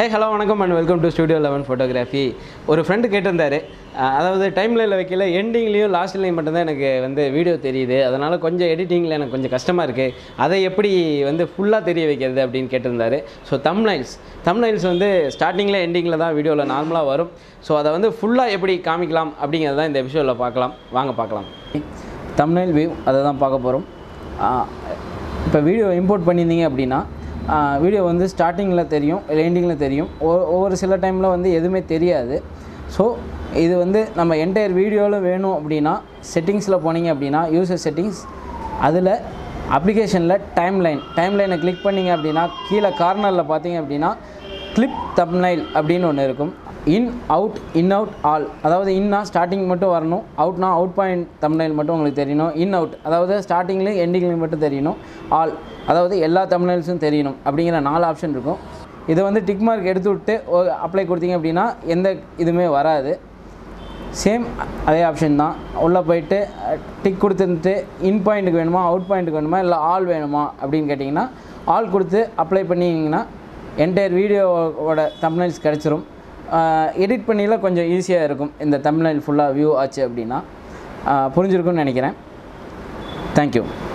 ஹே hello வணக்கம் and welcome to studio eleven photography ஒரு friend கேட்டிருந்தாரு அஹ் அதாவது டைம்லைனில் வைக்கல எண்டிங்லேயும் லாஸ்ட்லேயும் மட்டும்தான் எனக்கு வந்து வீடியோ தெரியுது அதனால் கொஞ்சம் எடிட்டிங்கில் எனக்கு கொஞ்சம் கஷ்டமாக இருக்குது அதை எப்படி வந்து ஃபுல்லாக தெரிய வைக்கிறது அப்படின்னு கேட்டிருந்தாரு ஸோ தம்னைல்ஸ் தம்னைல்ஸ் வந்து ஸ்டார்டிங்கில் எண்டிங்கில் தான் வீடியோவில் நார்மலாக வரும் ஸோ அதை வந்து ஃபுல்லாக எப்படி காமிக்கலாம் அப்படிங்கிறத தான் இந்த விஷயத்தில் பார்க்கலாம் வாங்க பார்க்கலாம் தம்னைல் வியூ அதை தான் பார்க்க போகிறோம் இப்போ வீடியோ இம்போர்ட் பண்ணியிருந்தீங்க அப்படின்னா வீடியோ வந்து ஸ்டார்டிங்கில் தெரியும் இல்லை எண்டிங்கில் தெரியும் ஒ- ஒவ்வொரு சில டைமில் வந்து எதுவுமே தெரியாது ஸோ இது வந்து நம்ம என்டையர் வீடியோவில் வேணும் அப்படின்னா செட்டிங்ஸில் போனீங்க அப்படின்னா யூசர் செட்டிங்ஸ் அதில் அப்ளிகேஷனில் டைம் லைன் டைம் லைனை கிளிக் பண்ணிங்க அப்படின்னா கீழே கார்னரில் பார்த்தீங்க அப்படின்னா கிளிப் தம்னைல் அப்படின்னு ஒன்று இருக்கும் in out in out all அதாவது இன்னா ஸ்டார்டிங் மட்டும் வரணும் அவுட்னா அவுட் பாயிண்ட் தம்னைல் மட்டும் உங்களுக்கு தெரியணும் இன் அவுட் அதாவது ஸ்டார்டிங்லேயும் எண்டிங்லேயும் மட்டும் தெரியணும் ஆல் அதாவது எல்லா தம்னைல்ஸும் தெரியணும் அப்படிங்கிற நாலு ஆப்ஷன் இருக்கும் இதை வந்து டிக் மார்க் எடுத்து விட்டு அப்ளை கொடுத்தீங்க அப்படின்னா எந்த இதுவுமே வராது சேம் அதே ஆப்ஷன் தான் உள்ளே போயிட்டு டிக் கொடுத்துட்டு இன் பாயிண்ட்டுக்கு வேணுமா அவுட் பாயிண்ட்டுக்கு வேணுமா இல்லை ஆல் வேணுமா அப்படின்னு கேட்டிங்கன்னா ஆல் கொடுத்து அப்ளை பண்ணிங்கன்னா என்டையர் வீடியோவோட தம்னைல்ஸ் கிடச்சிரும் எடிட் பண்ணியில கொஞ்சம் ஈஸியாக இருக்கும் இந்த தம்னைல் ஃபுல்லாக வியூ ஆச்சு அப்படின்னா ஆஹ் புரிஞ்சிருக்கும்னு நினைக்கிறேன் தேங்க்யூ